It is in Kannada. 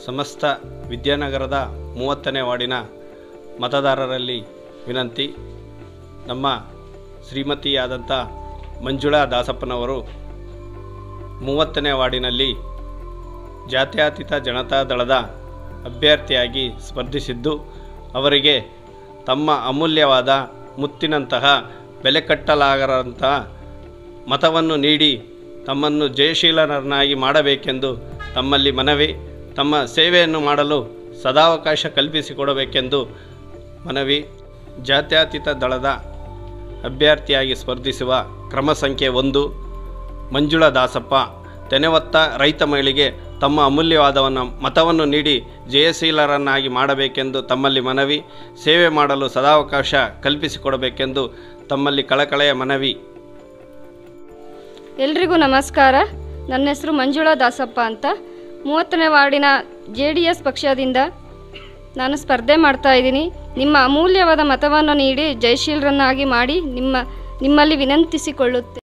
ಸಮಸ್ತ ವಿದ್ಯಾನಗರದ ಮೂವತ್ತನೇ ವಾರ್ಡಿನ ಮತದಾರರಲ್ಲಿ ವಿನಂತಿ ನಮ್ಮ ಶ್ರೀಮತಿಯಾದಂಥ ಮಂಜುಳಾ ದಾಸಪ್ಪನವರು ಮೂವತ್ತನೇ ವಾರ್ಡಿನಲ್ಲಿ ಜಾತ್ಯತೀತ ಜನತಾ ದಳದ ಅಭ್ಯರ್ಥಿಯಾಗಿ ಸ್ಪರ್ಧಿಸಿದ್ದು ಅವರಿಗೆ ತಮ್ಮ ಅಮೂಲ್ಯವಾದ ಮುತ್ತಿನಂತಹ ಬೆಲೆ ಕಟ್ಟಲಾಗದಂತಹ ಮತವನ್ನು ನೀಡಿ ತಮ್ಮನ್ನು ಜಯಶೀಲರನ್ನಾಗಿ ಮಾಡಬೇಕೆಂದು ತಮ್ಮಲ್ಲಿ ಮನವಿ ತಮ್ಮ ಸೇವೆಯನ್ನು ಮಾಡಲು ಸದಾವಕಾಶ ಕಲ್ಪಿಸಿಕೊಡಬೇಕೆಂದು ಮನವಿ ಜಾತ್ಯತೀತ ದಳದ ಅಭ್ಯರ್ಥಿಯಾಗಿ ಸ್ಪರ್ಧಿಸುವ ಕ್ರಮ ಸಂಖ್ಯೆ ಒಂದು ಮಂಜುಳಾ ದಾಸಪ್ಪ ತೆನೆವತ್ತ ರೈತ ಮಹಿಳೆಗೆ ತಮ್ಮ ಅಮೂಲ್ಯವಾದವನ್ನ ಮತವನ್ನು ನೀಡಿ ಜಯಶೀಲರನ್ನಾಗಿ ಮಾಡಬೇಕೆಂದು ತಮ್ಮಲ್ಲಿ ಮನವಿ ಸೇವೆ ಮಾಡಲು ಸದಾವಕಾಶ ಕಲ್ಪಿಸಿಕೊಡಬೇಕೆಂದು ತಮ್ಮಲ್ಲಿ ಕಳಕಳೆಯ ಮನವಿ ಎಲ್ರಿಗೂ ನಮಸ್ಕಾರ ನನ್ನ ಹೆಸರು ಮಂಜುಳಾ ದಾಸಪ್ಪ ಅಂತ ಮೂವತ್ತನೇ ವಾರ್ಡಿನ ಜೆ ಡಿ ಎಸ್ ಪಕ್ಷದಿಂದ ನಾನು ಸ್ಪರ್ಧೆ ಮಾಡ್ತಾ ಇದ್ದೀನಿ ನಿಮ್ಮ ಅಮೂಲ್ಯವಾದ ಮತವನ್ನು ನೀಡಿ ಜಯಶೀಲರನ್ನಾಗಿ ಮಾಡಿ ನಿಮ್ಮ ನಿಮ್ಮಲ್ಲಿ ವಿನಂತಿಸಿಕೊಳ್ಳುತ್ತೆ